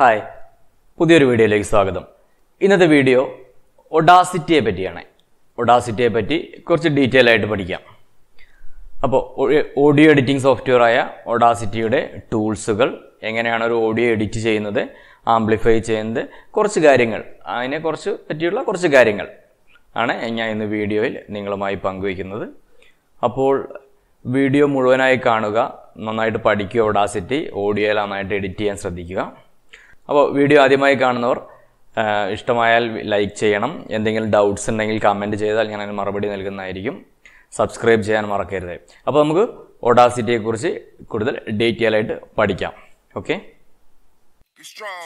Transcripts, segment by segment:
Hi പുതിയൊരു വീഡിയോയിലേക്ക് സ്വാഗതം ഇന്നത്തെ വീഡിയോ ഒഡാസിറ്റിയെ പറ്റിയാണ് ഒഡാസിറ്റിയെ പറ്റി കുറച്ച് ഡീറ്റെയിൽ ആയിട്ട് പഠിക്കാം അപ്പോൾ ഓഡിയോ എഡിറ്റിംഗ് സോഫ്റ്റ്വെയർ ആയ ഒഡാസിറ്റിയുടെ ടൂൾസുകൾ എങ്ങനെയാണ് ഒരു ഓഡിയോ എഡിറ്റ് ചെയ്യുന്നത് ആംപ്ലിഫൈ ചെയ്യുന്നത് കുറച്ച് കാര്യങ്ങൾ അതിനെ കുറിച്ച് പറ്റിയുള്ള കുറച്ച് കാര്യങ്ങൾ ആണ് ഞാൻ ഇന്ന് വീഡിയോയിൽ നിങ്ങളുമായി പങ്കുവയ്ക്കുന്നത് അപ്പോൾ വീഡിയോ മുഴുവനായി കാണുക നന്നായിട്ട് പഠിക്കുക ഒഡാസിറ്റി ഓഡിയോയിൽ നന്നായിട്ട് എഡിറ്റ് ചെയ്യാൻ ശ്രദ്ധിക്കുക അപ്പോൾ വീഡിയോ ആദ്യമായി കാണുന്നവർ ആ, ഇഷ്ടമായാൽ ലൈക്ക് ചെയ്യണം എന്തെങ്കിലും ഡൗട്ട്സ് ഉണ്ടെങ്കിൽ കമൻറ്റ് ചെയ്താൽ ഞാൻ അതിന് മറുപടി നൽകുന്നതായിരിക്കും സബ്സ്ക്രൈബ് ചെയ്യാൻ മറക്കരുത് അപ്പോൾ നമുക്ക് ഒഡാസിറ്റിയെക്കുറിച്ച് കൂടുതൽ ഡീറ്റെയിൽ ആയിട്ട് പഠിക്കാം ഓക്കെ Be strong.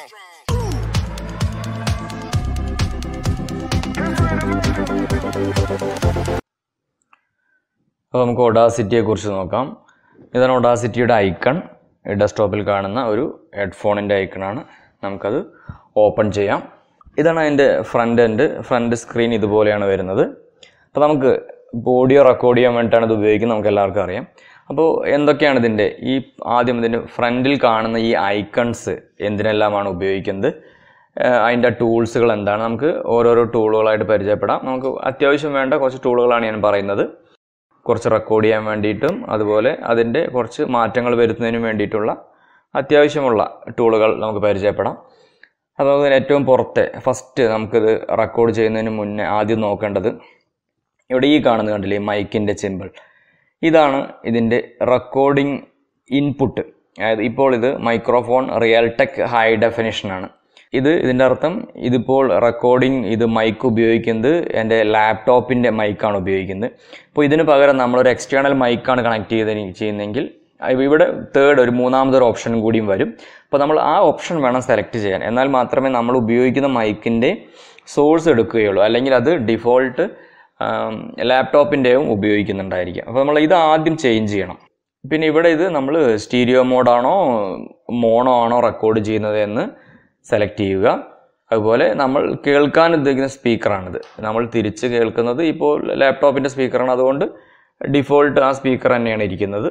അപ്പോൾ നമുക്ക് ഒഡാസിറ്റിയെ കുറിച്ച് നോക്കാം ഇതാണ് ഒഡാസിറ്റിയുടെ ഐക്കൺ ഡെസ്ക്ടോപ്പിൽ കാണുന്ന ഒരു ഹെഡ്ഫോണിൻ്റെ ഐക്കണാണ് നമുക്കത് ഓപ്പൺ ചെയ്യാം ഇതാണ് അതിൻ്റെ ഫ്രണ്ട് എൻഡ് ഫ്രണ്ട് സ്ക്രീൻ ഇതുപോലെയാണ് വരുന്നത് അപ്പോൾ നമുക്ക് ഓഡിയോ റെക്കോർഡ് ചെയ്യാൻ വേണ്ടിയിട്ടാണ് ഇത് ഉപയോഗിക്കുന്നത് നമുക്ക് എല്ലാവർക്കും അറിയാം അപ്പോൾ എന്തൊക്കെയാണ് ഇതിൻ്റെ ഈ ആദ്യം ഇതിൻ്റെ ഫ്രണ്ടിൽ കാണുന്ന ഈ ഐക്കൺസ് എന്തിനെല്ലാമാണ് ഉപയോഗിക്കുന്നത് ഏഹ് അതിൻ്റെ ടൂൾസുകൾ എന്താണ് നമുക്ക് ഓരോരോ ടൂളുകളായിട്ട് പരിചയപ്പെടാം നമുക്ക് അത്യാവശ്യം വേണ്ട കുറച്ച് ടൂളുകളാണ് ഞാൻ പറയുന്നത് കുറച്ച് റെക്കോർഡ് ചെയ്യാൻ വേണ്ടിയിട്ടും അതുപോലെ അതിൻ്റെ കുറച്ച് മാറ്റങ്ങൾ വരുത്തുന്നതിനും വേണ്ടിയിട്ടുള്ള അത്യാവശ്യമുള്ള ടൂളുകൾ നമുക്ക് പരിചയപ്പെടാം അപ്പോൾ അതിന് ഏറ്റവും പുറത്തെ ഫസ്റ്റ് നമുക്കിത് റെക്കോർഡ് ചെയ്യുന്നതിന് മുന്നേ ആദ്യം നോക്കേണ്ടത് ഇവിടെ ഈ കാണുന്നത് കണ്ടില്ലേ മൈക്കിൻ്റെ സിമ്പിൾ ഇതാണ് ഇതിൻ്റെ റെക്കോർഡിംഗ് ഇൻപുട്ട് അതായത് ഇപ്പോൾ ഇത് മൈക്രോഫോൺ റിയൽടെക് ഹൈ ഡെഫിനിഷനാണ് ഇത് ഇതിൻ്റെ അർത്ഥം ഇതിപ്പോൾ റെക്കോർഡിംഗ് ഇത് മൈക്ക് ഉപയോഗിക്കുന്നത് എൻ്റെ ലാപ്ടോപ്പിൻ്റെ മൈക്കാണ് ഉപയോഗിക്കുന്നത് അപ്പോൾ ഇതിന് പകരം നമ്മളൊരു എക്സ്റ്റേണൽ മൈക്കാണ് കണക്ട് ചെയ്ത് ചെയ്യുന്നതെങ്കിൽ അഹ് ഇവിടെ തേർഡ് ഒരു മൂന്നാമതൊരു ഓപ്ഷൻ കൂടിയും വരും അപ്പോൾ നമ്മൾ ആ ഓപ്ഷൻ വേണം സെലക്ട് ചെയ്യാൻ എന്നാൽ മാത്രമേ നമ്മൾ ഉപയോഗിക്കുന്ന മൈക്കിൻ്റെ സോഴ്സ് എടുക്കുകയുള്ളൂ അല്ലെങ്കിൽ അത് ഡിഫോൾട്ട് ലാപ്ടോപ്പിൻ്റെയും ഉപയോഗിക്കുന്നുണ്ടായിരിക്കും അപ്പോൾ നമ്മൾ ഇത് ആദ്യം ചേഞ്ച് ചെയ്യണം പിന്നെ ഇവിടെ ഇത് നമ്മൾ സ്റ്റീരിയോ മോഡാണോ മോണോ ആണോ റെക്കോർഡ് ചെയ്യുന്നത് എന്ന് സെലക്ട് ചെയ്യുക അതുപോലെ നമ്മൾ കേൾക്കാൻ ഉദ്ദേശിക്കുന്ന സ്പീക്കറാണിത് നമ്മൾ തിരിച്ച് കേൾക്കുന്നത് ഇപ്പോൾ ലാപ്ടോപ്പിൻ്റെ സ്പീക്കറാണ് അതുകൊണ്ട് ഡിഫോൾട്ട് ആ സ്പീക്കർ തന്നെയാണ് ഇരിക്കുന്നത്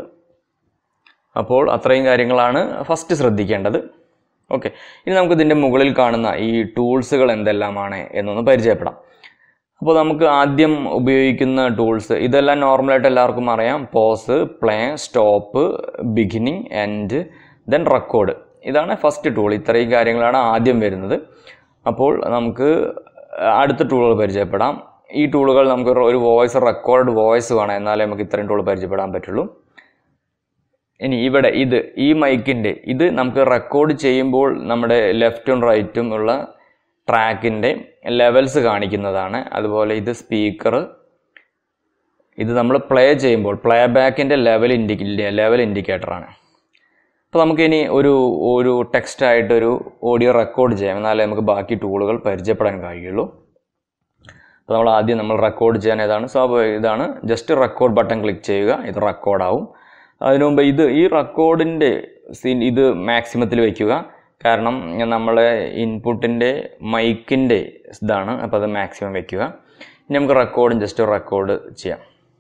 അപ്പോൾ അത്രയും കാര്യങ്ങളാണ് ഫസ്റ്റ് ശ്രദ്ധിക്കേണ്ടത് ഓക്കെ ഇനി നമുക്ക് ഇതിൻ്റെ മുകളിൽ കാണുന്ന ഈ ടൂൾസുകൾ എന്തെല്ലാമാണ് എന്നൊന്ന് പരിചയപ്പെടാം അപ്പോൾ നമുക്ക് ആദ്യം ഉപയോഗിക്കുന്ന ടൂൾസ് ഇതെല്ലാം നോർമലായിട്ട് എല്ലാവർക്കും അറിയാം pause play stop beginning end then record ഇതാണ് ഫസ്റ്റ് ടൂൾ ഇത്രയും കാര്യങ്ങളാണ് ആദ്യം വരുന്നത് അപ്പോൾ നമുക്ക് അടുത്ത ടൂളുകൾ പരിചയപ്പെടാം ഈ ടൂളുകൾ നമുക്ക് ഒരു വോയിസ് റെക്കോർഡ് വോയിസ് വേണം എന്നാലേ നമുക്ക് ഇത്രയും ടൂൾ പരിചയപ്പെടാൻ പറ്റുള്ളൂ ഇനി ഇവിടെ ഇത് ഈ മൈക്കിൻ്റെ ഇത് നമുക്ക് റെക്കോർഡ് ചെയ്യുമ്പോൾ നമ്മുടെ ലെഫ്റ്റും റൈറ്റും ഉള്ള ട്രാക്കിൻ്റെ ലെവൽസ് കാണിക്കുന്നതാണ് അതുപോലെ ഇത് സ്പീക്കർ ഇത് നമ്മൾ പ്ലേ ചെയ്യുമ്പോൾ പ്ലേ ബാക്കിൻ്റെ ലെവൽ ഇൻഡിക്ക ലെവൽ ഇൻഡിക്കേറ്ററാണ് അപ്പോൾ നമുക്കിനി ഒരു ഒരു ടെക്സ്റ്റായിട്ട് ഒരു ഓഡിയോ റെക്കോർഡ് ചെയ്യാം എന്നാലേ നമുക്ക് ബാക്കി ടൂളുകൾ പരിചയപ്പെടാൻ കഴിയുള്ളൂ അപ്പോൾ നമ്മൾ ആദ്യം നമ്മൾ റെക്കോർഡ് ചെയ്യാൻ ഏതാണ് സ്വാഭാവിക ഇതാണ് ജസ്റ്റ് റെക്കോർഡ് ബട്ടൺ ക്ലിക്ക് ചെയ്യുക ഇത് റെക്കോർഡാവും അതിനു മുമ്പ് ഇത് ഈ റെക്കോർഡിൻ്റെ സീൻ ഇത് മാക്സിമത്തിൽ വയ്ക്കുക കാരണം നമ്മളെ ഇൻപുട്ടിൻ്റെ മൈക്കിൻ്റെ ഇതാണ് അപ്പോൾ അത് മാക്സിമം വയ്ക്കുക ഇനി നമുക്ക് റെക്കോർഡും ജസ്റ്റ് റെക്കോർഡ് ചെയ്യാം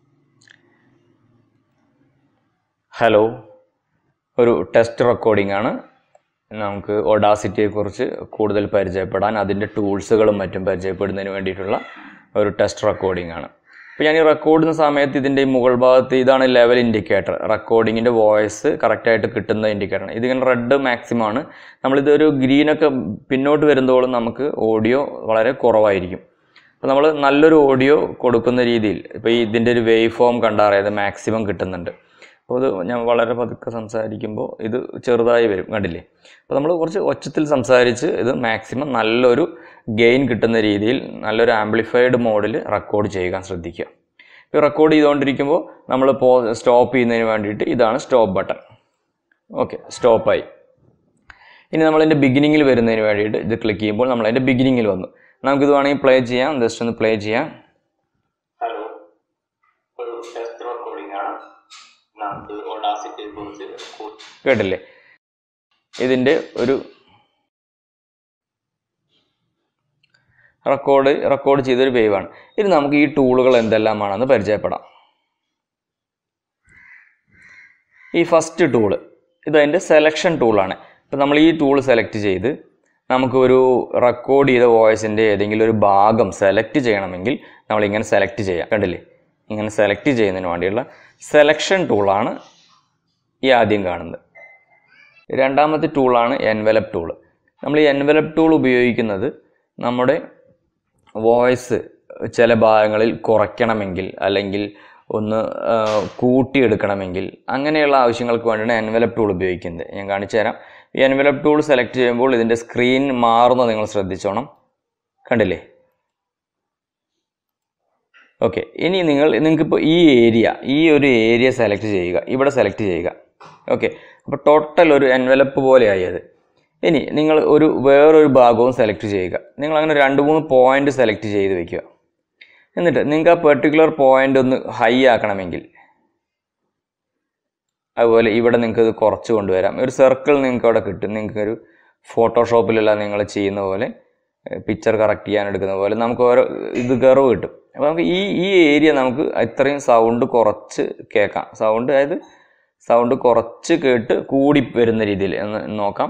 ഹലോ ഒരു ടെസ്റ്റ് റെക്കോർഡിംഗ് ആണ് നമുക്ക് ഒഡാസിറ്റിയെക്കുറിച്ച് കൂടുതൽ പരിചയപ്പെടാൻ അതിൻ്റെ ടൂൾസുകളും മറ്റും പരിചയപ്പെടുന്നതിന് വേണ്ടിയിട്ടുള്ള ഒരു ടെസ്റ്റ് റെക്കോർഡിംഗ് ആണ് അപ്പോൾ ഞാൻ ഈ റെക്കോർഡ് ചെയ്യുന്ന സമയത്ത് ഇതിൻ്റെ ഈ മുകൾ ഭാഗത്ത് ഇതാണ് ലെവൽ ഇൻഡിക്കേറ്റർ റെക്കോർഡിങ്ങിൻ്റെ വോയിസ് കറക്റ്റായിട്ട് കിട്ടുന്ന ഇൻഡിക്കേറ്റർ ഇതിങ്ങനെ റെഡ് മാക്സിമം ആണ് നമ്മളിതൊരു ഗ്രീനൊക്കെ പിന്നോട്ട് വരുന്നതോളം നമുക്ക് ഓഡിയോ വളരെ കുറവായിരിക്കും അപ്പോൾ നമ്മൾ നല്ലൊരു ഓഡിയോ കൊടുക്കുന്ന രീതിയിൽ ഇപ്പോൾ ഈ ഇതിൻ്റെ ഒരു വേവ് ഫോം കണ്ടറിയാതെ മാക്സിമം കിട്ടുന്നുണ്ട് അപ്പോൾ ഇത് ഞാൻ വളരെ പതുക്കെ സംസാരിക്കുമ്പോൾ ഇത് ചെറുതായി വരും കണ്ടില്ലേ അപ്പോൾ നമ്മൾ കുറച്ച് ഒച്ചത്തിൽ സംസാരിച്ച് ഇത് മാക്സിമം നല്ലൊരു ഗെയിൻ കിട്ടുന്ന രീതിയിൽ നല്ലൊരു ആംപ്ലിഫൈഡ് മോഡിൽ റെക്കോർഡ് ചെയ്യാൻ ശ്രദ്ധിക്കുക ഇപ്പോൾ റെക്കോർഡ് ചെയ്തുകൊണ്ടിരിക്കുമ്പോൾ നമ്മൾ പോ സ്റ്റോപ്പ് ചെയ്യുന്നതിന് വേണ്ടിയിട്ട് ഇതാണ് സ്റ്റോപ്പ് ബട്ടൺ ഓക്കെ സ്റ്റോപ്പായി ഇനി നമ്മളതിൻ്റെ ബിഗിനിങ്ങിൽ വരുന്നതിന് വേണ്ടിയിട്ട് ഇത് ക്ലിക്ക് ചെയ്യുമ്പോൾ നമ്മൾ അതിൻ്റെ ബിഗിനിങ്ങിൽ വന്നു നമുക്കിത് വേണമെങ്കിൽ പ്ലേ ചെയ്യാം ജസ്റ്റ് ഒന്ന് പ്ലേ ചെയ്യാം ഹലോ ഒരു ടെസ്റ്റ് റെക്കോർഡിംഗ് ആണ് നമുക്ക് ഒഡാസിറ്റിയെ കുറിച്ച് കൂ- കേട്ടില്ലേ ഇതിൻ്റെ ഒരു റെക്കോർഡ് റെക്കോർഡ് ചെയ്തൊരു വേവാണ് ഇനി നമുക്ക് ഈ ടൂളുകൾ എന്തെല്ലാമാണെന്ന് പരിചയപ്പെടാം ഈ ഫസ്റ്റ് ടൂള് ഇത് അതിൻ്റെ സെലക്ഷൻ ടൂളാണ് ഇപ്പം നമ്മൾ ഈ ടൂൾ സെലക്ട് ചെയ്ത് നമുക്ക് ഒരു റെക്കോർഡ് ചെയ്ത വോയിസിൻ്റെ ഏതെങ്കിലും ഒരു ഭാഗം സെലക്ട് ചെയ്യണമെങ്കിൽ നമ്മൾ ഇങ്ങനെ സെലക്ട് ചെയ്യാം കണ്ടില്ലേ ഇങ്ങനെ സെലക്ട് ചെയ്യുന്നതിന് വേണ്ടിയുള്ള സെലക്ഷൻ ടൂളാണ് ഈ ആദ്യം കാണുന്നത് രണ്ടാമത്തെ ടൂളാണ് എൻവലപ്പ് ടൂൾ നമ്മൾ ഈ എൻവലപ്പ് ടൂൾ ഉപയോഗിക്കുന്നത് നമ്മുടെ വോയിസ് ചില ഭാഗങ്ങളിൽ കുറയ്ക്കണമെങ്കിൽ അല്ലെങ്കിൽ ഒന്ന് ആ, കൂട്ടിയെടുക്കണമെങ്കിൽ അങ്ങനെയുള്ള ആവശ്യങ്ങൾക്ക് വേണ്ടിയാണ് എൻവലപ്പ് ടൂൾ ഉപയോഗിക്കുന്നത് ഞാൻ കാണിച്ചു തരാം ഈ എൻവലപ്പ് ടൂൾ സെലക്ട് ചെയ്യുമ്പോൾ ഇതിൻ്റെ സ്ക്രീൻ മാറുന്നത് നിങ്ങൾ ശ്രദ്ധിച്ചോണം കണ്ടില്ലേ ഓക്കെ ഇനി നിങ്ങൾ നിങ്ങൾക്കിപ്പോൾ ഈ ഏരിയ ഈ ഒരു ഏരിയ സെലക്ട് ചെയ്യുക ഇവിടെ സെലക്ട് ചെയ്യുക ഓക്കെ അപ്പോൾ ടോട്ടൽ ഒരു എൻവലപ്പ് പോലെയായി അത് ഇനി നിങ്ങൾ ഒരു വേറൊരു ഭാഗവും സെലക്ട് ചെയ്യുക നിങ്ങൾ അങ്ങനെ രണ്ട് മൂന്ന് പോയിന്റ് സെലക്ട് ചെയ്ത് വെക്കുക എന്നിട്ട് നിങ്ങൾക്ക് ആ പെർട്ടിക്കുലർ പോയിന്റ് ഒന്ന് ഹൈ ആക്കണമെങ്കിൽ അതുപോലെ ഇവിടെ നിങ്ങൾക്ക് ഇത് കുറച്ച് കൊണ്ടുവരാം ഒരു സർക്കിൾ നിങ്ങൾക്ക് അവിടെ കിട്ടും നിങ്ങൾക്ക് ഒരു ഫോട്ടോഷോപ്പിലെല്ലാം നിങ്ങൾ ചെയ്യുന്ന പോലെ പിക്ചർ കറക്റ്റ് ചെയ്യാൻ എടുക്കുന്ന പോലെ നമുക്ക് ഓരോ ഇത് കർവ് കിട്ടും അപ്പോൾ നമുക്ക് ഈ ഈ ഏരിയ നമുക്ക് ഇത്രയും സൗണ്ട് കുറച്ച് കേൾക്കാം സൗണ്ട് അതായത് സൗണ്ട് കുറച്ച് കേട്ട് കൂടി വരുന്ന രീതിയിൽ ഒന്ന് നോക്കാം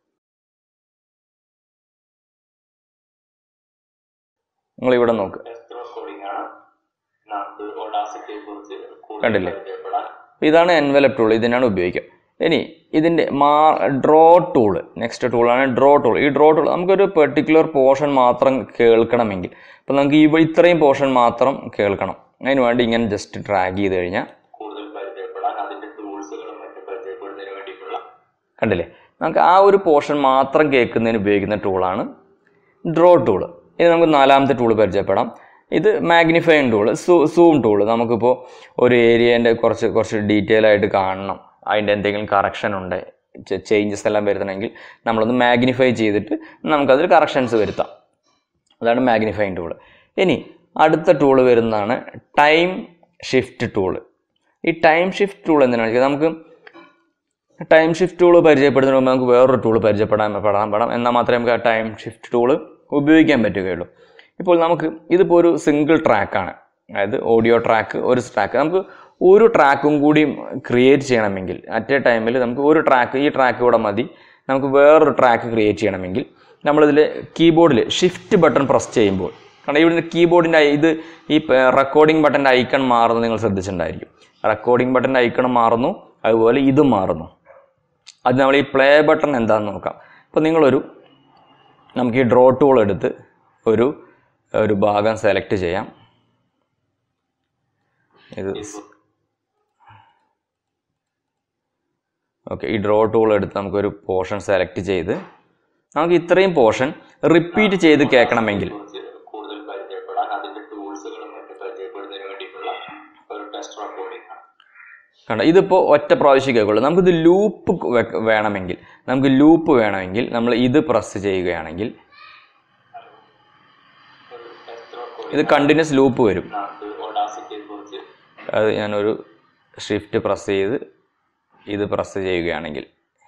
നിങ്ങൾ ഇവിടെ നോക്ക് ടെസ്റ്റ് റെക്കോർഡിംഗ് ആണ് നമുക്ക് ഓഡാസിറ്റിയെ കുറിച്ച് കൂടുതൽ കണ്ടില്ലേ? പരിചയപ്പെടാൻ അപ്പോൾ ഇതാണ് എൻവലപ്പ് ടൂൾ ഇതിനാണ് ഉപയോഗിക്കുക ഇനി ഇതിൻ്റെ മാ ഡ്രോ ടൂൾ നെക്സ്റ്റ് ടൂളാണ് ഡ്രോ ടൂൾ ഈ ഡ്രോ ടൂൾ നമുക്കൊരു പെർട്ടിക്കുലർ പോർഷൻ മാത്രം കേൾക്കണമെങ്കിൽ അപ്പോൾ നമുക്ക് ഇവ ഇത്രയും പോർഷൻ മാത്രം കേൾക്കണം അതിന് വേണ്ടി ഇങ്ങനെ ജസ്റ്റ് ഡ്രാഗ് ചെയ്ത് കഴിഞ്ഞാൽ കൂടുതൽ പരിചയപ്പെടാൻ അതിന്റെ ടൂൾസുകളും മറ്റും പരിചയപ്പെടുന്നതിന് വേണ്ടിയിട്ടുള്ള കണ്ടില്ലേ നമുക്ക് ആ ഒരു പോർഷൻ മാത്രം കേൾക്കുന്നതിന് ഉപയോഗിക്കുന്ന ടൂളാണ് ഡ്രോ ടൂൾ ഇനി നമുക്ക് നാലാമത്തെ ടൂൾ പരിചയപ്പെടാം ഇത് മാഗ്നിഫൈങ് ടൂൾ സൂ സൂം ടൂൾ നമുക്കിപ്പോൾ ഒരു ഏരിയേൻ്റെ കുറച്ച് കുറച്ച് ഡീറ്റെയിൽ ആയിട്ട് കാണണം അതിൻ്റെ എന്തെങ്കിലും കറക്ഷൻ ഉണ്ട് ചേഞ്ചസ് എല്ലാം വരുത്തണമെങ്കിൽ നമ്മളൊന്ന് മാഗ്നിഫൈ ചെയ്തിട്ട് നമുക്കതിൽ കറക്ഷൻസ് വരുത്താം അതാണ് മാഗ്നിഫൈങ് ടൂൾ ഇനി അടുത്ത ടൂൾ വരുന്നതാണ് ടൈം ഷിഫ്റ്റ് ടൂൾ ഈ ടൈം ഷിഫ്റ്റ് ടൂൾ എന്തിനാണെന്ന് വെച്ചാൽ നമുക്ക് ടൈം ഷിഫ്റ്റ് ടൂൾ പരിചയപ്പെടുന്നതിന് മുമ്പ് നമുക്ക് വേറൊരു ടൂൾ പരിചയപ്പെടാൻ പെടാൻ പെടാം എന്നാൽ മാത്രമേ നമുക്ക് ആ ടൈം ഷിഫ്റ്റ് ടൂൾ ഉപയോഗിക്കാൻ പറ്റുകയുള്ളൂ ഇപ്പോൾ നമുക്ക് ഇതിപ്പോൾ ഒരു സിംഗിൾ ട്രാക്കാണ് അതായത് ഓഡിയോ ട്രാക്ക് ഒരു ട്രാക്ക് നമുക്ക് ഒരു ട്രാക്കും കൂടി ക്രിയേറ്റ് ചെയ്യണമെങ്കിൽ അറ്റ് എ ടൈമിൽ നമുക്ക് ഒരു ട്രാക്ക് ഈ ട്രാക്ക് കൂടെ മതി നമുക്ക് വേറൊരു ട്രാക്ക് ക്രിയേറ്റ് ചെയ്യണമെങ്കിൽ നമ്മളിതിൽ കീബോർഡിൽ ഷിഫ്റ്റ് ബട്ടൺ പ്രസ് ചെയ്യുമ്പോൾ കാരണം ഇവിടെ കീബോർഡിൻ്റെ ഇത് ഈ റെക്കോർഡിംഗ് ബട്ടൻ്റെ ഐക്കൺ മാറുന്നത് നിങ്ങൾ ശ്രദ്ധിച്ചിട്ടുണ്ടായിരിക്കും റെക്കോർഡിംഗ് ബട്ടൻ്റെ ഐക്കൺ മാറുന്നു അതുപോലെ ഇതും മാറുന്നു അത് നമ്മൾ ഈ പ്ലേ ബട്ടൺ എന്താണെന്ന് നോക്കാം അപ്പോൾ നിങ്ങളൊരു നമുക്ക് ഈ ഡ്രോ ടൂൾ എടുത്ത് ഒരു ഒരു ഭാഗം സെലക്ട് ചെയ്യാം ഇത് ഓക്കെ ഈ ഡ്രോ ടൂൾ എടുത്ത് നമുക്കൊരു പോർഷൻ സെലക്ട് ചെയ്ത് നമുക്ക് ഇത്രയും പോർഷൻ റിപ്പീറ്റ് ചെയ്ത് കേൾക്കണമെങ്കിൽ കുറിച്ച് കൂടുതൽ പരിചയപ്പെടാൻ അതിന്റെ ടൂൾസുകളും മറ്റും പരിചയപ്പെടുന്നതിന് വേണ്ടിയിട്ടുള്ള ഒരു ടെസ്റ്റ് റെക്കോർഡിംഗ് ആണ് കണ്ടോ ഇതിപ്പോൾ ഒറ്റ പ്രാവശ്യം കേൾക്കുള്ളൂ നമുക്കിത് ലൂപ്പ് വേണമെങ്കിൽ നമുക്ക് ലൂപ്പ് വേണമെങ്കിൽ നമ്മൾ ഇത് പ്രസ് ചെയ്യുകയാണെങ്കിൽ ഒരു ടെസ്റ്റ് റെക്കോർഡിംഗ് ഇത് കണ്ടിന്യൂസ് ലൂപ്പ് വരും നമുക്ക് ഓഡാസിറ്റിയെ കുറിച്ച് അത് ഞാനൊരു ഷിഫ്റ്റ് പ്രസ് ചെയ്ത് ഇത് പ്രസ് ചെയ്യുകയാണെങ്കിൽ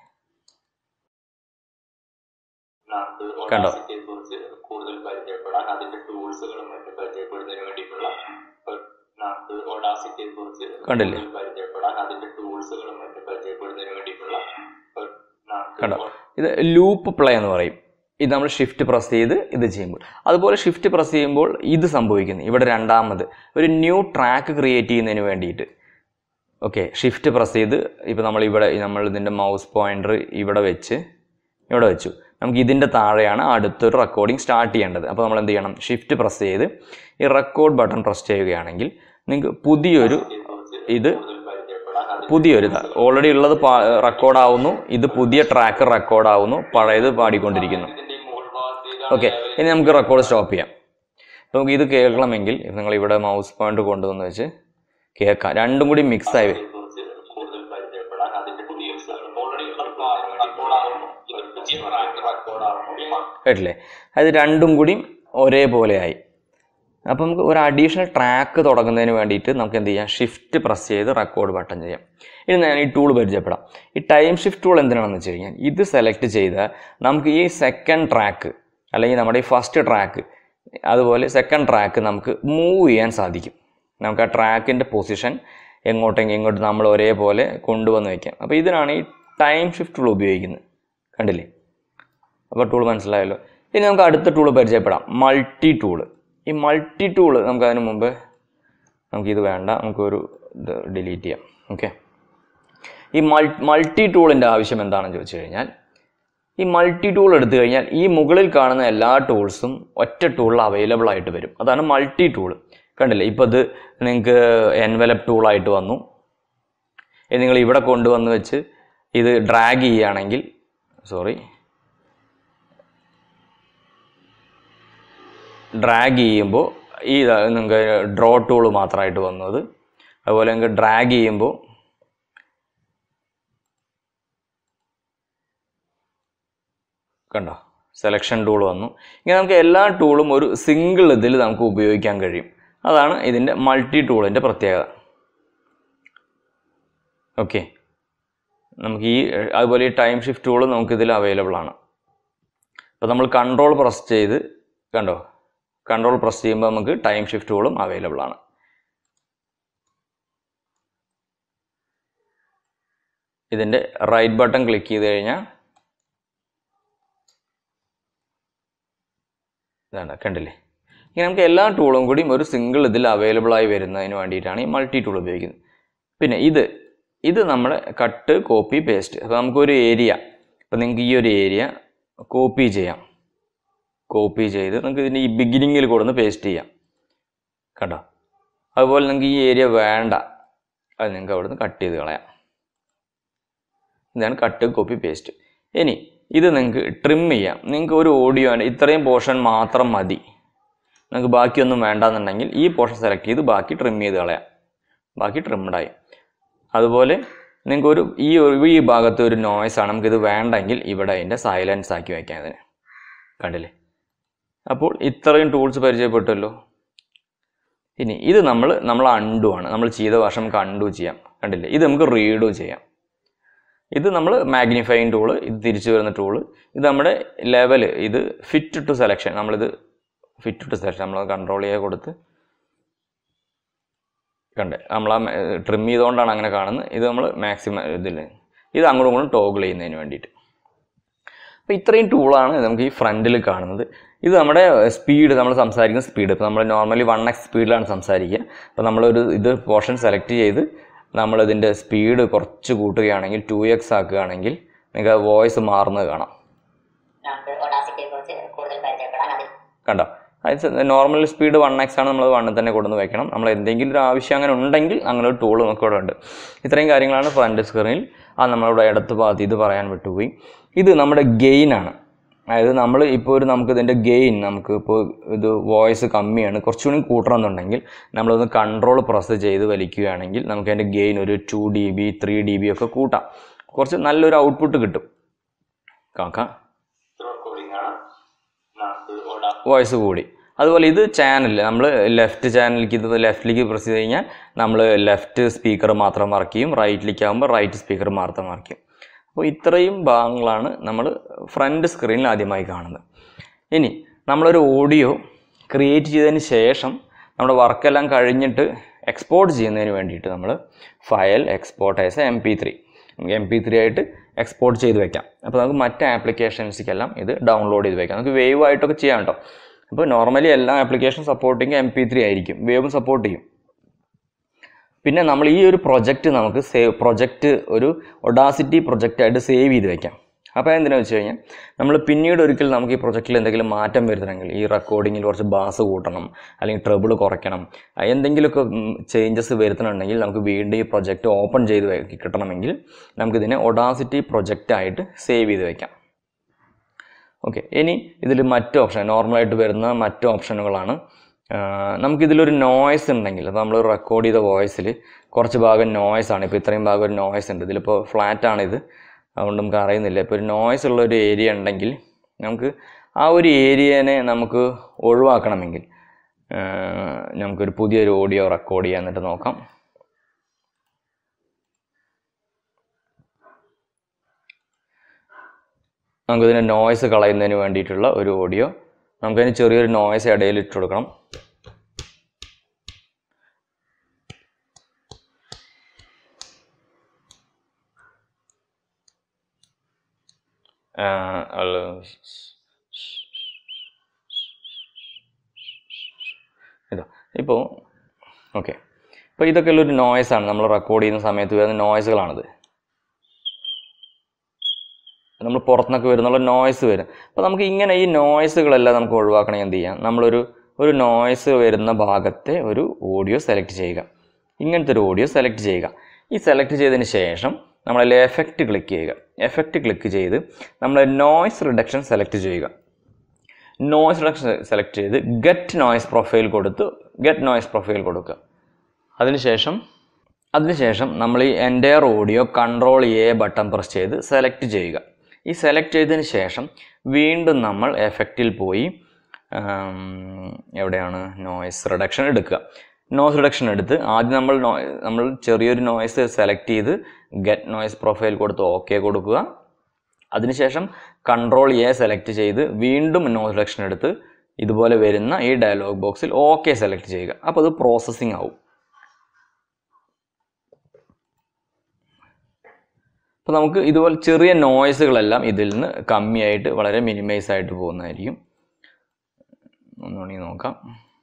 നമുക്ക് കണ്ടോ? ഓഡാസിറ്റിയെ കുറിച്ച് കൂടുതൽ പരിചയപ്പെടാൻ അതിന്റെ ടൂൾസുകളും മറ്റും പരിചയപ്പെടുന്നതിന് വേണ്ടിയിട്ടുള്ള ഒരു നമുക്ക് ഓഡാസിറ്റിയെ കുറിച്ച് കണ്ടില്ലേ? കൂടുതൽ പരിചയപ്പെടാൻ അതിന്റെ ടൂൾസുകളും മറ്റും പരിചയപ്പെടുന്നതിന് വേണ്ടിയിട്ടുള്ള ഒരു നമുക്ക് കണ്ടോ ഇത് ലൂപ്പ് പ്ലേ എന്ന് പറയും ഇത് നമ്മൾ ഷിഫ്റ്റ് പ്രസ് ചെയ്ത് ഇത് ചെയ്യുമ്പോൾ അതുപോലെ ഷിഫ്റ്റ് പ്രസ് ചെയ്യുമ്പോൾ ഇത് സംഭവിക്കുന്നു ഇവിടെ രണ്ടാമത് ഒരു ന്യൂ ട്രാക്ക് ക്രിയേറ്റ് ചെയ്യുന്നതിന് വേണ്ടിയിട്ട് ഓക്കെ ഷിഫ്റ്റ് പ്രസ് ചെയ്ത് ഇപ്പോൾ നമ്മൾ ഇവിടെ നമ്മൾ ഇതിൻ്റെ മൗസ് പോയിൻ്റർ ഇവിടെ വെച്ച് ഇവിടെ വെച്ചു നമുക്ക് ഇതിൻ്റെ താഴെയാണ് അടുത്തൊരു റെക്കോർഡിംഗ് സ്റ്റാർട്ട് ചെയ്യേണ്ടത് അപ്പോൾ നമ്മൾ എന്ത് ചെയ്യണം ഷിഫ്റ്റ് പ്രസ് ചെയ്ത് ഈ റെക്കോർഡ് ബട്ടൺ പ്രസ് ചെയ്യുകയാണെങ്കിൽ നിങ്ങൾക്ക് പുതിയൊരു ഇത് കൂടുതൽ പരിചയപ്പെടാൻ അതിന്റെ പുതിയൊരു ഓൾറെഡി ഉള്ളത് റെക്കോർഡ് ആവുന്നു ഇത് പുതിയ ട്രാക്ക് റെക്കോർഡ് ആവുന്നു പഴയത് പാടിക്കൊണ്ടിരിക്കുന്നു ഇതിന്റെ ഈ മുകൾ ഭാഗത്ത് ഓക്കെ ഇനി നമുക്ക് റെക്കോർഡ് സ്റ്റോപ്പ് ചെയ്യാം അപ്പോൾ നമുക്ക് ഇത് കേൾക്കണമെങ്കിൽ നിങ്ങൾ ഇവിടെ മൗസ് പോയിന്റ് കൊണ്ടുവന്ന് വെച്ച് കേൾക്കാം രണ്ടും കൂടി മിക്സ് ആയി വരും. കുറിച്ച് കൂടുതൽ പരിചയപ്പെടാൻ അതിന്റെ ടൂൾസുകളും ഓൾറെഡി റെക്കോർഡ് ആവുന്നു ഇത് പുതിയ ട്രാക്ക് റെക്കോർഡ് ആവുന്നു കേട്ടില്ലേ അത് രണ്ടും കൂടി ഒരേപോലെയായി അപ്പോൾ നമുക്ക് ഒരു അഡീഷണൽ ട്രാക്ക് തുടങ്ങുന്നതിന് വേണ്ടിയിട്ട് നമുക്ക് എന്ത് ചെയ്യാം ഷിഫ്റ്റ് പ്രസ് ചെയ്ത് റെക്കോർഡ് ബട്ടൺ ചെയ്യാം ഇനി ഞാൻ ഈ ടൂൾ പരിചയപ്പെടാം ഈ ടൈം ഷിഫ്റ്റ് ടൂൾ എന്തിനാണെന്ന് വെച്ച് കഴിഞ്ഞാൽ ഇത് സെലക്ട് ചെയ്താൽ നമുക്ക് ഈ സെക്കൻഡ് ട്രാക്ക് അല്ലെങ്കിൽ നമ്മുടെ ഈ ഫസ്റ്റ് ട്രാക്ക് അതുപോലെ സെക്കൻഡ് ട്രാക്ക് നമുക്ക് മൂവ് ചെയ്യാൻ സാധിക്കും നമുക്ക് ആ ട്രാക്കിൻ്റെ പൊസിഷൻ എങ്ങോട്ടെങ്കിലും ഇങ്ങോട്ട് നമ്മൾ ഒരേപോലെ കൊണ്ടുവന്ന് വയ്ക്കാം അപ്പോൾ ഇതിനാണ് ഈ ടൈം ഷിഫ്റ്റ് ടൂൾ ഉപയോഗിക്കുന്നത് കണ്ടില്ലേ അപ്പോൾ ടൂൾ മനസ്സിലായല്ലോ ഇനി നമുക്ക് അടുത്ത ടൂൾ പരിചയപ്പെടാം മൾട്ടി ടൂള് ഈ മൾട്ടി ടൂള് നമുക്ക് അതിന് മുമ്പ് നമുക്കിത് വേണ്ട നമുക്കൊരു ഇത് ഡിലീറ്റ് ചെയ്യാം ഓക്കെ ഈ മൾ മൾട്ടി ടൂളിൻ്റെ ആവശ്യം എന്താണെന്ന് ചോദിച്ചു കഴിഞ്ഞാൽ ഈ മൾട്ടി ടൂൾ എടുത്തു കഴിഞ്ഞാൽ ഈ മുകളിൽ കാണുന്ന എല്ലാ ടൂൾസും ഒറ്റ ടൂളിൽ അവൈലബിൾ ആയിട്ട് വരും അതാണ് മൾട്ടി ടൂൾ കണ്ടില്ലേ ഇപ്പോൾ ഇത് നിങ്ങൾക്ക് എൻവലപ്പ് ടൂളായിട്ട് വന്നു ഇനി നിങ്ങൾ ഇവിടെ കൊണ്ടുവന്ന് വെച്ച് ഇത് ഡ്രാഗ് ചെയ്യുകയാണെങ്കിൽ സോറി ഡ്രാഗ് ചെയ്യുമ്പോൾ ഈ ഇതാ നിങ്ങൾക്ക് ഡ്രോ ടൂൾ മാത്രമായിട്ട് വന്നത് അതുപോലെ നിങ്ങൾക്ക് ഡ്രാഗ് ചെയ്യുമ്പോൾ കണ്ടോ സെലക്ഷൻ ടൂൾ വന്നു ഇങ്ങനെ നമുക്ക് എല്ലാ ടൂളും ഒരു സിംഗിൾ ഇതിൽ നമുക്ക് ഉപയോഗിക്കാൻ കഴിയും അതാണ് ഇതിൻ്റെ മൾട്ടി ടൂളിൻ്റെ പ്രത്യേകത ഓക്കെ നമുക്ക് ഈ അതുപോലെ ഈ ടൈം ഷിഫ്റ്റ് ടൂൾ നമുക്ക് ഇതിൽ അവൈലബിൾ ആണ് അപ്പോൾ നമ്മൾ കൺട്രോൾ പ്രസ് ചെയ്ത് കണ്ടോ കൺട്രോൾ പ്രസ് ചെയ്യുമ്പോൾ നമുക്ക് ടൈം ഷിഫ്റ്റ് ടൂളും അവൈലബിൾ ആണ് ഇതിൻ്റെ റൈറ്റ് ബട്ടൺ ക്ലിക്ക് ചെയ്ത് കഴിഞ്ഞാൽ ഇതാണ് കണ്ടില്ലേ ഇങ്ങനെ നമുക്ക് എല്ലാ ടൂളും കൂടിയും ഒരു സിംഗിൾ ഇതിൽ അവൈലബിൾ ആയി വരുന്നതിന് വേണ്ടിയിട്ടാണ് ഈ മൾട്ടി ടൂൾ ഉപയോഗിക്കുന്നത് പിന്നെ ഇത് ഇത് നമ്മുടെ കട്ട് കോപ്പി പേസ്റ്റ് അപ്പോൾ നമുക്കൊരു ഏരിയ അപ്പോൾ നിങ്ങൾക്ക് ഈ ഒരു ഏരിയ കോപ്പി ചെയ്യാം കോപ്പി ചെയ്ത് നിങ്ങൾക്ക് ഇതിൻ്റെ ഈ ബിഗിനിങ്ങിൽ കൊടുന്ന് പേസ്റ്റ് ചെയ്യാം കണ്ടോ അതുപോലെ നിങ്ങൾക്ക് ഈ ഏരിയ വേണ്ട അത് നിങ്ങൾക്ക് അവിടുന്ന് കട്ട് ചെയ്ത് കളയാം ഇതാണ് കട്ട് കോപ്പി പേസ്റ്റ് ഇനി ഇത് നിങ്ങൾക്ക് ട്രിം ചെയ്യാം നിങ്ങൾക്ക് ഒരു ഓഡിയോ ഇത്രയും പോർഷൻ മാത്രം മതി നിങ്ങൾക്ക് ബാക്കിയൊന്നും വേണ്ടാന്നുണ്ടെങ്കിൽ ഈ പോർഷൻ സെലക്ട് ചെയ്ത് ബാക്കി ട്രിം ചെയ്ത് കളയാം ബാക്കി ട്രിംഡായി അതുപോലെ നിങ്ങൾക്ക് ഒരു ഈ ഒരു ഈ ഭാഗത്ത് ഒരു നോയ്സ് ആണ് നമുക്കിത് വേണ്ടെങ്കിൽ ഇവിടെ അതിൻ്റെ സൈലൻസ് ആക്കി വയ്ക്കാം ഇതിന് കണ്ടില്ലേ അപ്പോൾ ഇത്രയും ടൂൾസ് പരിചയപ്പെട്ടല്ലോ ഇനി ഇത് നമ്മൾ നമ്മൾ അണ്ടു ആണ് നമ്മൾ ചെയ്ത വർഷം നമുക്ക് അണ്ടു ചെയ്യാം കണ്ടില്ലേ ഇത് നമുക്ക് റീഡും ചെയ്യാം ഇത് നമ്മൾ മാഗ്നിഫൈങ് ടൂള് ഇത് തിരിച്ചു വരുന്ന ടൂള് ഇത് നമ്മുടെ ലെവൽ ഇത് ഫിറ്റ് ടു സെലക്ഷൻ നമ്മളിത് ഫിറ്റ് ടു സെലക്ഷൻ നമ്മൾ കൺട്രോൾ ചെയ്യാൻ കൊടുത്ത് കണ്ടേ നമ്മൾ ആ ട്രിം ചെയ്തുകൊണ്ടാണ് അങ്ങനെ കാണുന്നത് ഇത് നമ്മൾ മാക്സിമം ഇതിൽ ഇത് അങ്ങോട്ടും ഇങ്ങോട്ടും ടോഗിൾ ചെയ്യുന്നതിന് വേണ്ടിയിട്ട് അപ്പോൾ ഇത്രയും ടൂളാണ് നമുക്ക് ഈ ഫ്രണ്ടിൽ കാണുന്നത് ഇത് നമ്മുടെ സ്പീഡ് നമ്മൾ സംസാരിക്കുന്ന സ്പീഡ് ഇപ്പോൾ നമ്മൾ നോർമലി വൺ എക്സ് സ്പീഡിലാണ് സംസാരിക്കുക അപ്പോൾ നമ്മളൊരു ഇത് പോർഷൻ സെലക്ട് ചെയ്ത് നമ്മളിതിൻ്റെ സ്പീഡ് കുറച്ച് കൂട്ടുകയാണെങ്കിൽ ടു എക്സ് ആക്കുകയാണെങ്കിൽ നിങ്ങൾക്ക് വോയിസ് മാറുന്നത് കാണാം നമുക്ക് ഒഡാസിറ്റിയെ കുറിച്ച് കൂടുതൽ പരിചയപ്പെടാൻ അതിൽ കണ്ടോ അത് നോർമൽ സ്പീഡ് വൺ എക്സ് ആണ് നമ്മൾ വണ്ണിൽ തന്നെ കൊണ്ടുവന്ന് വെക്കണം നമ്മൾ എന്തെങ്കിലും ഒരു ആവശ്യം അങ്ങനെ ഉണ്ടെങ്കിൽ അങ്ങനെ ഒരു ടൂൾ നമുക്ക് ഇവിടെ ഉണ്ട് ഇത്രയും കാര്യങ്ങളാണ് ഫ്രണ്ട് സ്ക്രീനിൽ ആ നമ്മളിവിടെ ഇടത്ത് ഭാഗത്ത് ഇത് പറയാൻ വിട്ടുപോയി ഇത് നമ്മുടെ ഗെയിൻ ആണ് അതായത് നമ്മൾ ഇപ്പോൾ ഒരു നമുക്ക് ഇതിൻ്റെ ഗെയിൻ നമുക്ക് ഇപ്പോൾ ഇത് വോയിസ് കമ്മിയാണ് കുറച്ചുകൂടി കൂട്ടണമെന്നുണ്ടെങ്കിൽ നമ്മളൊന്ന് കൺട്രോൾ പ്രസ് ചെയ്ത് വലിക്കുകയാണെങ്കിൽ നമുക്ക് അതിൻ്റെ ഗെയിൻ ഒരു two D B three D B ഒക്കെ കൂട്ടാം കുറച്ച് നല്ലൊരു ഔട്ട്പുട്ട് കിട്ടും കാക്കാം റെക്കോർഡിംഗ് ആണ് നമുക്ക് ഓടാ വോയിസ് കൂടി അതുപോലെ ഇത് ചാനൽ നമ്മൾ ലെഫ്റ്റ് ചാനലിലേക്ക് ഇത് ലെഫ്റ്റിലേക്ക് പ്രസ് ചെയ്ത് കഴിഞ്ഞാൽ നമ്മൾ ലെഫ്റ്റ് സ്പീക്കർ മാത്രം വർക്ക് ചെയ്യും റൈറ്റിലേക്ക് ആകുമ്പോൾ റൈറ്റ് സ്പീക്കർ മാത്രം വർക്ക് ചെയ്യും അപ്പോൾ ഇത്രയും ഭാഗങ്ങളാണ് നമ്മൾ ഫ്രണ്ട് സ്ക്രീനിൽ ആദ്യമായി കാണുന്നത് ഇനി നമ്മളൊരു ഓഡിയോ ക്രിയേറ്റ് ചെയ്തതിന് ശേഷം നമ്മുടെ വർക്കെല്ലാം കഴിഞ്ഞിട്ട് എക്സ്പോർട്ട് ചെയ്യുന്നതിന് വേണ്ടിയിട്ട് നമ്മൾ file export as M P three M P three ആയിട്ട് എക്സ്പോർട്ട് ചെയ്ത് വെക്കാം അപ്പോൾ നമുക്ക് മറ്റ് ആപ്ലിക്കേഷൻസിക്കെല്ലാം ഇത് ഡൗൺലോഡ് ചെയ്ത് വെക്കാം നമുക്ക് വേവ് ആയിട്ടൊക്കെ ചെയ്യാം കേട്ടോ അപ്പോൾ നോർമലി എല്ലാ application supporting M P three ആയിരിക്കും വേവും സപ്പോർട്ട് ചെയ്യും പിന്നെ നമ്മൾ ഈ ഒരു പ്രൊജക്റ്റ് നമുക്ക് സേവ് പ്രൊജക്റ്റ് ഒരു ഒഡാസിറ്റി പ്രൊജക്റ്റായിട്ട് സേവ് ചെയ്ത് വെക്കാം അപ്പോൾ എന്തിനാ വെച്ച് കഴിഞ്ഞാൽ നമ്മൾ പിന്നീട് ഒരിക്കൽ നമുക്ക് ഈ പ്രൊജക്റ്റിൽ എന്തെങ്കിലും മാറ്റം വരുത്തണമെങ്കിൽ ഈ റെക്കോർഡിങ്ങിൽ കുറച്ച് ബാസ് കൂട്ടണം അല്ലെങ്കിൽ ട്രബിൾ കുറയ്ക്കണം ആ, എന്തെങ്കിലുമൊക്കെ ചേഞ്ചസ് വരുത്തണമെങ്കിൽ നമുക്ക് വീണ്ടും ഈ പ്രൊജക്റ്റ് ഓപ്പൺ ചെയ്ത് വെ- കിട്ടണമെങ്കിൽ നമുക്കിതിനെ ഒഡാസിറ്റി പ്രൊജക്റ്റായിട്ട് സേവ് ചെയ്ത് വെക്കാം ഓക്കെ ഇനി ഇതിൽ മറ്റ് ഓപ്ഷൻ നോർമലായിട്ട് വരുന്ന മറ്റ് ഓപ്ഷനുകളാണ് ആ, നമുക്കിതിലൊരു നോയ്സ് ഉണ്ടെങ്കിൽ അപ്പോൾ നമ്മൾ റെക്കോർഡ് ചെയ്ത വോയിസിൽ കുറച്ച് ഭാഗം നോയ്സ് ആണ് ഇപ്പോൾ ഇത്രയും ഭാഗം ഒരു നോയ്സ് ഉണ്ട് ഇതിലിപ്പോൾ ഫ്ലാറ്റ് ആണിത് അതുകൊണ്ട് നമുക്ക് അറിയുന്നില്ല ഇപ്പോൾ ഒരു നോയ്സ് ഉള്ള ഒരു ഏരിയ ഉണ്ടെങ്കിൽ നമുക്ക് ആ ഒരു ഏരിയനെ നമുക്ക് ഒഴിവാക്കണമെങ്കിൽ ആ, നമുക്കൊരു പുതിയൊരു ഓഡിയോ റെക്കോർഡ് ചെയ്യാൻ എന്നിട്ട് നോക്കാം നമുക്കിതിന് നോയ്സ് കളയുന്നതിന് വേണ്ടിയിട്ടുള്ള ഒരു ഓഡിയോ നമുക്കതിന് ചെറിയൊരു നോയ്സ് ഇടയിൽ ഇട്ട് കൊടുക്കണം ഇതാ ഇപ്പോൾ ഓക്കെ ഇപ്പോൾ ഇതൊക്കെ ഉള്ളൊരു നോയ്സാണ് നമ്മൾ റെക്കോർഡ് ചെയ്യുന്ന സമയത്ത് വരുന്ന നോയ്സുകളാണിത് നമ്മൾ പുറത്തുനിന്നൊക്കെ വരുന്നുള്ള നോയ്സ് വരും അപ്പോൾ നമുക്ക് ഇങ്ങനെ ഈ നോയ്സുകളെല്ലാം നമുക്ക് ഒഴിവാക്കണമെങ്കിൽ എന്ത് ചെയ്യാം നമ്മളൊരു ഒരു നോയ്സ് വരുന്ന ഭാഗത്തെ ഒരു ഓഡിയോ സെലക്ട് ചെയ്യുക ഇങ്ങനത്തെ ഒരു ഓഡിയോ സെലക്ട് ചെയ്യുക ഈ സെലക്ട് ചെയ്തതിന് ശേഷം നമ്മളതിൽ എഫക്റ്റ് ക്ലിക്ക് ചെയ്യുക എഫക്റ്റ് ക്ലിക്ക് ചെയ്ത് നമ്മൾ നോയ്സ് റിഡക്ഷൻ സെലക്ട് ചെയ്യുക നോയ്സ് റിഡക്ഷൻ സെലക്ട് ചെയ്ത് ഗെറ്റ് നോയ്സ് പ്രൊഫൈൽ കൊടുത്ത് ഗെറ്റ് നോയ്സ് പ്രൊഫൈൽ കൊടുക്കുക അതിനുശേഷം അതിനുശേഷം നമ്മൾ ഈ entire audio control A button press ചെയ്ത് സെലക്ട് ചെയ്യുക ഈ സെലക്ട് ചെയ്തതിന് ശേഷം വീണ്ടും നമ്മൾ എഫക്റ്റിൽ പോയി ആം, എവിടെയാണ് നോയ്സ് റിഡക്ഷൻ എടുക്കുക നോയ്സ് റിഡക്ഷൻ എടുത്ത് ആദ്യം നമ്മൾ നോ നമ്മൾ ചെറിയൊരു നോയ്സ് സെലക്ട് ചെയ്ത് ഗെറ്റ് നോയ്സ് പ്രൊഫൈൽ കൊടുത്ത് ഓക്കെ കൊടുക്കുക അതിനുശേഷം കൺട്രോൾ എ സെലക്ട് ചെയ്ത് വീണ്ടും നോയ്സ് റിഡക്ഷൻ എടുത്ത് ഇതുപോലെ വരുന്ന ഈ ഡയലോഗ് ബോക്സിൽ ഓക്കെ സെലക്ട് ചെയ്യുക അപ്പോൾ അത് പ്രോസസ്സിംഗ് ആവും അപ്പോൾ നമുക്ക് ഇതുപോലെ ചെറിയ നോയ്സുകളെല്ലാം ഇതിൽ നിന്ന് കമ്മിയായിട്ട് വളരെ മിനിമൈസ് ആയിട്ട് പോകുന്നതായിരിക്കും ഒന്നുകൂടി നോക്കാം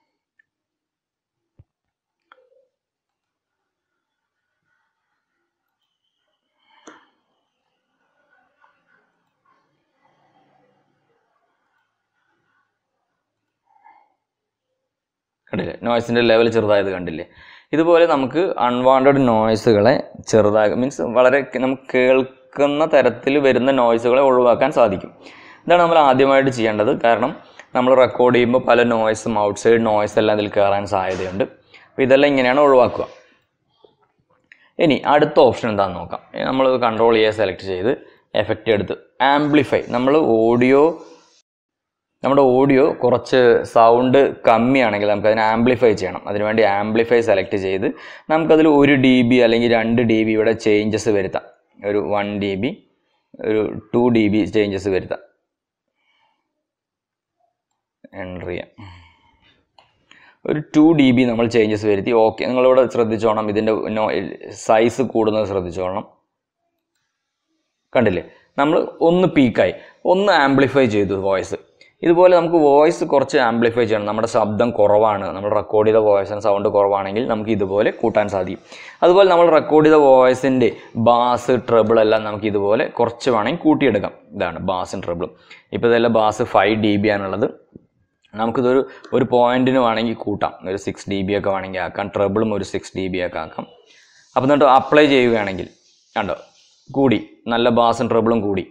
കണ്ടില്ലേ നോയ്സിൻ്റെ ലെവൽ ചെറുതായത് കണ്ടില്ലേ ഇതുപോലെ നമുക്ക് അൺവാണ്ടഡ് നോയ്സുകളെ ചെറുതായി മീൻസ് വളരെ നമുക്ക് കേൾക്കുന്ന തരത്തിൽ വരുന്ന നോയ്സുകളെ ഒഴിവാക്കാൻ സാധിക്കും ഇതാണ് നമ്മൾ ആദ്യമായിട്ട് ചെയ്യേണ്ടത് കാരണം നമ്മൾ റെക്കോർഡ് ചെയ്യുമ്പോൾ പല നോയ്സും ഔട്ട്സൈഡ് നോയ്സ് എല്ലാം ഇതിൽ കയറാൻ സാധ്യതയുണ്ട് അപ്പോൾ ഇതെല്ലാം ഇങ്ങനെയാണ് ഒഴിവാക്കുക ഇനി അടുത്ത ഓപ്ഷൻ എന്താണെന്ന് നോക്കാം നമ്മൾ കൺട്രോൾ ചെയ്യുക സെലക്ട് ചെയ്ത് എഫക്റ്റ് എടുത്ത് ആംപ്ലിഫൈ നമ്മൾ ഓഡിയോ നമ്മുടെ ഓഡിയോ കുറച്ച് സൗണ്ട് കമ്മിയാണെങ്കിൽ നമുക്ക് അതിനെ ആംപ്ലിഫൈ ചെയ്യണം അതിനുവേണ്ടി ആംപ്ലിഫൈ സെലക്ട് ചെയ്ത് നമുക്കതിൽ ഒരു ഡി ബി അല്ലെങ്കിൽ രണ്ട് ഡി ബി ഇവിടെ ചേഞ്ചസ് വരുത്താം ഒരു വൺ ഡി ബി ഒരു ടു ഡി ബി ചേഞ്ചസ് വരുത്താം എൻ്റർ ചെയ്യാം ഒരു ടു ഡി ബി നമ്മൾ ചേഞ്ചസ് വരുത്തി ഓക്കെ നിങ്ങളിവിടെ ശ്രദ്ധിച്ചോണം ഇതിൻ്റെ നോ സൈസ് കൂടുന്നത് ശ്രദ്ധിച്ചോളണം കണ്ടില്ലേ നമ്മൾ ഒന്ന് പീക്കായി ഒന്ന് ആംപ്ലിഫൈ ചെയ്തു വോയിസ് ഇതുപോലെ നമുക്ക് വോയിസ് കുറച്ച് ആംപ്ലിഫൈ ചെയ്യണം നമ്മുടെ ശബ്ദം കുറവാണ് നമ്മൾ റെക്കോർഡ് ചെയ്ത വോയിസിന് സൗണ്ട് കുറവാണെങ്കിൽ നമുക്ക് ഇതുപോലെ കൂട്ടാൻ സാധിക്കും അതുപോലെ നമ്മൾ റെക്കോർഡ് ചെയ്ത വോയിസിൻ്റെ ബാസ് ട്രബിൾ എല്ലാം നമുക്ക് ഇതുപോലെ കുറച്ച് വേണമെങ്കിൽ കൂട്ടിയെടുക്കാം ഇതാണ് ബാസും ട്രബിളും ഇപ്പോൾ ഇതെല്ലാം ബാസ് ഫൈവ് ഡി ബി ആണുള്ളത് നമുക്കിതൊരു ഒരു പോയിന്റിന് വേണമെങ്കിൽ കൂട്ടാം ഒരു സിക്സ് ഡി ബി ഒക്കെ വേണമെങ്കിൽ ആക്കാം ട്രബിളും ഒരു സിക്സ് ഡി ബി ഒക്കെ ആക്കാം അപ്പോൾ എന്നിട്ട് അപ്ലൈ ചെയ്യുകയാണെങ്കിൽ കണ്ടോ കൂടി നല്ല ബാസും ട്രബിളും കൂടി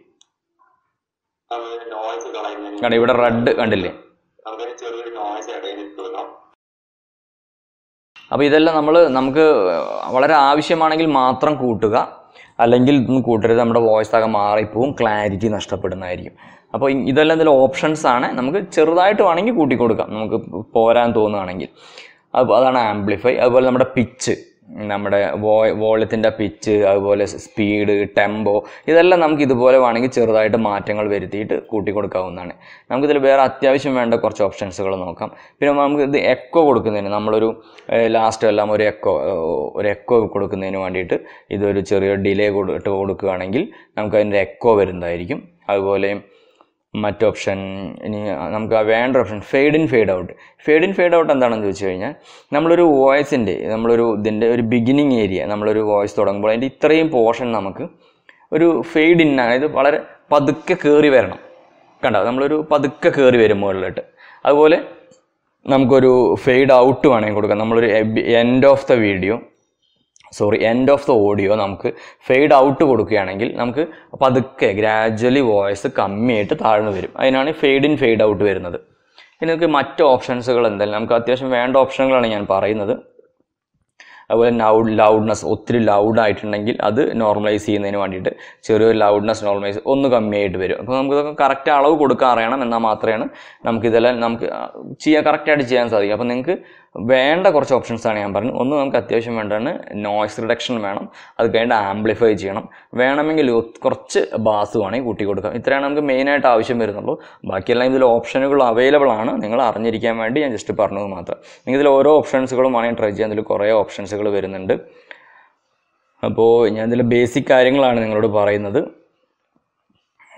നമ്മൾ നോയ്സ് കളയുന്നതിന് കണ്ടോ ഇവിടെ റെഡ് കണ്ടില്ലേ നമുക്കൊരു ചെറിയൊരു നോയ്സ് ഇടയിൽ ഇട്ട് വെക്കാം അപ്പോൾ ഇതെല്ലാം നമ്മൾ നമുക്ക് വളരെ ആവശ്യമാണെങ്കിൽ മാത്രം കൂട്ടുക അല്ലെങ്കിൽ ഇതൊന്നും കൂട്ടരുത് നമ്മുടെ വോയിസ് ആകെ മാറിപ്പോവും ക്ലാരിറ്റി നഷ്ടപ്പെടുന്നതായിരിക്കും അപ്പോൾ ഇ- ഇതെല്ലാം ഇതിൽ ഓപ്ഷൻസ് ആണ് നമുക്ക് ചെറുതായിട്ട് വേണമെങ്കിൽ കൂട്ടി കൊടുക്കാം നമുക്ക് പോരാൻ തോന്നുകയാണെങ്കിൽ അപ്പോൾ അതാണ് ആംപ്ലിഫൈ അതുപോലെ നമ്മുടെ പിച്ച് നമ്മുടെ വോ വോളത്തിൻ്റെ പിച്ച് അതുപോലെ സ്പീഡ് ടെമ്പോ ഇതെല്ലാം നമുക്ക് ഇതുപോലെ വേണമെങ്കിൽ ചെറുതായിട്ട് മാറ്റങ്ങൾ വരുത്തിയിട്ട് കൂട്ടി കൊടുക്കാവുന്നതാണ് നമുക്കിതിൽ വേറെ അത്യാവശ്യം വേണ്ട കുറച്ച് ഓപ്ഷൻസുകൾ നോക്കാം പിന്നെ നമുക്ക് ഇത് എക്കോ കൊടുക്കുന്നതിന് നമ്മളൊരു ലാസ്റ്റ് എല്ലാം ഒരു എക്കോ ഒരു എക്കോ കൊടുക്കുന്നതിന് വേണ്ടിയിട്ട് ഇതൊരു ചെറിയ ഡിലേ ഇട്ട് കൊടുക്കുകയാണെങ്കിൽ നമുക്ക് അതിൻ്റെ എക്കോ വരുന്നതായിരിക്കും അതുപോലെ മറ്റ് ഓപ്ഷൻ ഇനി നമുക്ക് ആ വേണ്ട option fade in fade out fade in fade out എന്താണെന്ന് ചോദിച്ചു കഴിഞ്ഞാൽ നമ്മളൊരു വോയിസിൻ്റെ നമ്മളൊരു ഇതിൻ്റെ ഒരു ബിഗിനിങ് ഏരിയ നമ്മളൊരു വോയിസ് തുടങ്ങുമ്പോൾ അതിൻ്റെ ഇത്രയും പോർഷൻ നമുക്ക് ഒരു ഫെയ്ഡ് ഇൻ അതായത് വളരെ പതുക്കെ കയറി വരണം കണ്ടോ നമ്മളൊരു പതുക്കെ കയറി വരും മുകളിലോട്ട് അതുപോലെ നമുക്കൊരു ഫെയ്ഡ് ഔട്ട് വേണമെങ്കിൽ കൊടുക്കാം നമ്മളൊരു end of the video sorry end of the audio നമുക്ക് ഫെയ്ഡ് ഔട്ട് കൊടുക്കുകയാണെങ്കിൽ നമുക്ക് പതുക്കെ ഗ്രാജ്വലി വോയിസ് കമ്മിയായിട്ട് താഴ്ന്നു വരും അതിനാണ് ഫെയ്ഡ് ഇൻ ഫെയ്ഡ് ഔട്ട് വരുന്നത് ഇനി നമുക്ക് മറ്റ് ഓപ്ഷൻസുകൾ എന്തെല്ലാം നമുക്ക് അത്യാവശ്യം വേണ്ട ഓപ്ഷനുകളാണ് ഞാൻ പറയുന്നത് അതുപോലെ ലൗഡ് ലൗഡ്നെസ് ഒത്തിരി ലൗഡ് ആയിട്ടുണ്ടെങ്കിൽ അത് നോർമലൈസ് ചെയ്യുന്നതിന് വേണ്ടിയിട്ട് ചെറിയൊരു ലൗഡ്നെസ് നോർമലൈസ് ഒന്ന് കമ്മിയായിട്ട് വരും അപ്പോൾ നമുക്കിതൊക്കെ കറക്റ്റ് അളവ് കൊടുക്കാൻ അറിയണം എന്നാൽ മാത്രമേ നമുക്കിതെല്ലാം നമുക്ക് ആ, ചെയ്യാൻ കറക്റ്റായിട്ട് ചെയ്യാൻ സാധിക്കും അപ്പോൾ നിങ്ങൾക്ക് വേണ്ട കുറച്ച് ഓപ്ഷൻസ് ആണ് ഞാൻ പറഞ്ഞത് ഒന്ന് നമുക്ക് അത്യാവശ്യം വേണ്ടതാണ് നോയ്സ് റിഡക്ഷൻ വേണം അത് കഴിഞ്ഞിട്ട് ആംപ്ലിഫൈ ചെയ്യണം വേണമെങ്കിൽ ഒ- കുറച്ച് ബാസ് വേണമെങ്കിൽ കൂട്ടി കൊടുക്കാം ഇത്രയാണ് നമുക്ക് മെയിനായിട്ട് ആവശ്യം വരുന്നുള്ളൂ ബാക്കിയെല്ലാം ഇതിൽ ഓപ്ഷനുകൾ അവൈലബിൾ ആണ് നിങ്ങൾ അറിഞ്ഞിരിക്കാൻ വേണ്ടി ഞാൻ ജസ്റ്റ് പറഞ്ഞത് മാത്രം നിങ്ങൾ ഇതിൽ ഓരോ ഓപ്ഷൻസുകളും വേണമെങ്കിൽ ട്രൈ ചെയ്യാൻ ഇതിൽ കുറേ ഓപ്ഷൻസുകൾ വരുന്നുണ്ട് അപ്പോൾ ഞാൻ ഇതിൽ ബേസിക് കാര്യങ്ങളാണ് നിങ്ങളോട് പറയുന്നത്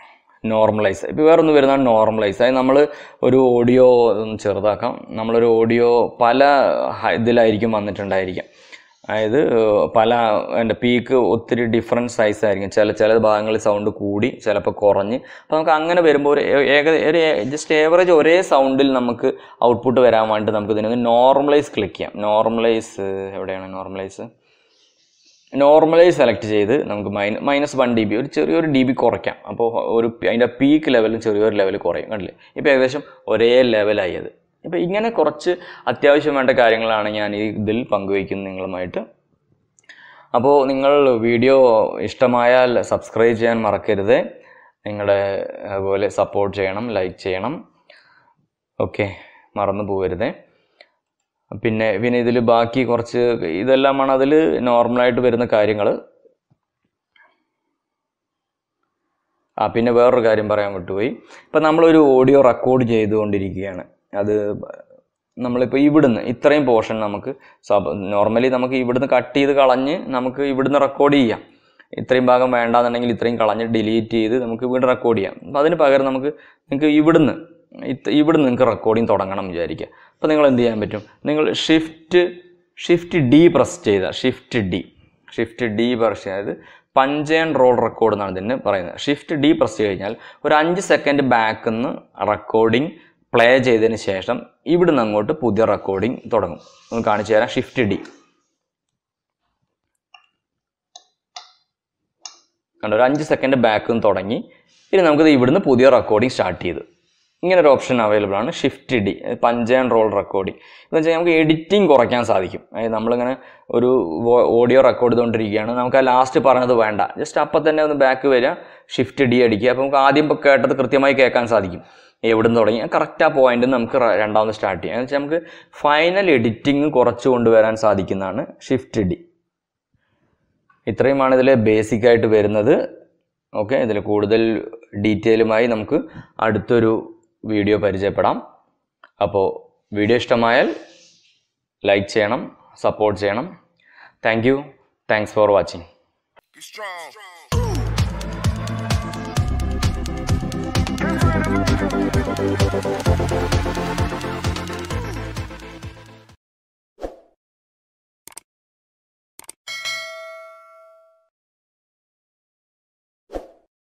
നോർമലൈസ് ഇപ്പോൾ വേറൊന്ന് വരുന്നതാണ് നോർമലൈസ് അതായത് നമ്മൾ ഒരു ഓഡിയോ ഒന്ന് ചെറുതാക്കാം നമ്മളൊരു ഓഡിയോ പല ഹ- ഇതിലായിരിക്കും വന്നിട്ടുണ്ടായിരിക്കാം അതായത് പല എൻ്റെ പീക്ക് ഒത്തിരി ഡിഫറെൻറ്റ് സൈസ് ആയിരിക്കും ചില ചില ഭാഗങ്ങളിൽ സൗണ്ട് കൂടി ചിലപ്പോൾ കുറഞ്ഞ് അപ്പോൾ നമുക്ക് അങ്ങനെ വരുമ്പോൾ ഒരു ഏ- ഏക ഒരു ജസ്റ്റ് ഏവറേജ് ഒരേ സൗണ്ടിൽ നമുക്ക് ഔട്ട്പുട്ട് വരാൻ വേണ്ടി നമുക്ക് ഇതിനൊന്ന് നോർമലൈസ് ക്ലിക്ക് ചെയ്യാം നോർമലൈസ് എവിടെയാണ് നോർമലൈസ് നോർമലൈസ് സെലക്ട് ചെയ്ത് നമുക്ക് മൈന മൈനസ് വൺ ഡി ബി ഒരു ചെറിയൊരു ഡി ബി കുറയ്ക്കാം അപ്പോൾ ഒരു പി- അതിൻ്റെ പീക്ക് ലെവലും ചെറിയൊരു ലെവൽ കുറയും കണ്ടില്ലേ ഇപ്പോൾ ഏകദേശം ഒരേ ലെവലായി അത് ഇപ്പോൾ ഇങ്ങനെ കുറച്ച് അത്യാവശ്യം വേണ്ട കാര്യങ്ങളാണ് ഞാൻ ഈ ഇതിൽ പങ്കുവയ്ക്കുന്നത് നിങ്ങളുമായിട്ട് അപ്പോൾ നിങ്ങൾ വീഡിയോ ഇഷ്ടമായാൽ സബ്സ്ക്രൈബ് ചെയ്യാൻ മറക്കരുത് നിങ്ങളുടെ അതുപോലെ സപ്പോർട്ട് ചെയ്യണം ലൈക്ക് ചെയ്യണം ഓക്കെ മറന്നു പോകരുതേ പിന്നെ പിന്നെ ഇതിൽ ബാക്കി കുറച്ച് ഇതെല്ലാമാണ് അതിൽ നോർമലായിട്ട് വരുന്ന കാര്യങ്ങൾ ആ പിന്നെ വേറൊരു കാര്യം പറയാൻ വിട്ടുപോയി ഇപ്പം നമ്മളൊരു ഓഡിയോ റെക്കോർഡ് ചെയ്തുകൊണ്ടിരിക്കുകയാണ് അത് നമ്മളിപ്പോൾ ഇവിടുന്ന് ഇത്രയും പോർഷൻ നമുക്ക് സബ് നോർമലി നമുക്ക് ഇവിടുന്ന് കട്ട് ചെയ്ത് കളഞ്ഞ് നമുക്ക് ഇവിടുന്ന് റെക്കോർഡ് ചെയ്യാം ഇത്രയും ഭാഗം വേണ്ടാന്നുണ്ടെങ്കിൽ ഇത്രയും കളഞ്ഞ് ഡിലീറ്റ് ചെയ്ത് നമുക്ക് വീണ്ടും റെക്കോർഡ് ചെയ്യാം അപ്പം അതിന് പകരം നമുക്ക് നിങ്ങൾക്ക് ഇവിടുന്ന് ഇത് ഇവിടുന്ന് നിങ്ങൾക്ക് റെക്കോർഡിങ് തുടങ്ങണം വിചാരിക്കുക അപ്പോൾ നിങ്ങൾ എന്ത് ചെയ്യാൻ പറ്റും നിങ്ങൾ ഷിഫ്റ്റ് ഷിഫ്റ്റ് ഡി പ്രസ് ചെയ്ത shift D shift D press അതായത് പഞ്ച് ആൻഡ് റോൾ റെക്കോർഡ് എന്നാണ് ഇതിന് പറയുന്നത് ഷിഫ്റ്റ് ഡി പ്രസ് ചെയ്ത് കഴിഞ്ഞാൽ ഒരു അഞ്ച് സെക്കൻഡ് ബാക്കിൽ നിന്ന് റെക്കോർഡിംഗ് പ്ലേ ചെയ്തതിന് ശേഷം ഇവിടുന്ന് അങ്ങോട്ട് പുതിയ റെക്കോർഡിംഗ് തുടങ്ങും ഒന്ന് കാണിച്ചു തരാം ഷിഫ്റ്റ് ഡി കണ്ടോ ഒരു അഞ്ച് സെക്കൻഡ് ബാക്കിൽ നിന്ന് തുടങ്ങി ഇനി നമുക്കിത് ഇവിടുന്ന് പുതിയ റെക്കോർഡിംഗ് സ്റ്റാർട്ട് ചെയ്തു ഇങ്ങനെ ഒരു ഓപ്ഷൻ അവൈലബിൾ ആണ് shift D punch and roll recording എന്ന് വെച്ചാൽ നമുക്ക് എഡിറ്റിംഗ് കുറയ്ക്കാൻ സാധിക്കും അതായത് നമ്മളിങ്ങനെ ഒരു ഓഡിയോ റെക്കോർഡ് ചെയ്തുകൊണ്ടിരിക്കുകയാണ് നമുക്ക് ആ ലാസ്റ്റ് പറഞ്ഞത് വേണ്ട ജസ്റ്റ് അപ്പം തന്നെ ഒന്ന് ബാക്ക് വരിക ഷിഫ്റ്റ് ഡി അടിക്കുക അപ്പോൾ നമുക്ക് ആദ്യം ഇപ്പോൾ കേട്ടത് കൃത്യമായി കേൾക്കാൻ സാധിക്കും എവിടുന്ന് തുടങ്ങി കറക്റ്റ് ആ പോയിന്റ് നമുക്ക് ര- രണ്ടാമത് സ്റ്റാർട്ട് ചെയ്യാം എന്ന് വെച്ചാൽ നമുക്ക് ഫൈനൽ എഡിറ്റിംഗ് കുറച്ച് കൊണ്ടുവരാൻ സാധിക്കുന്നതാണ് ഷിഫ്റ്റ് ഡി ഇത്രയുമാണ് ഇതിൽ ബേസിക് ആയിട്ട് വരുന്നത് ഓക്കെ ഇതിൽ കൂടുതൽ ഡീറ്റെയിലുമായി നമുക്ക് അടുത്തൊരു വീഡിയോ പരിചയപ്പെടാം അപ്പോൾ വീഡിയോ ഇഷ്ടമായാൽ ലൈക്ക് ചെയ്യണം സപ്പോർട്ട് ചെയ്യണം thank you thanks for watching Get strong. Thank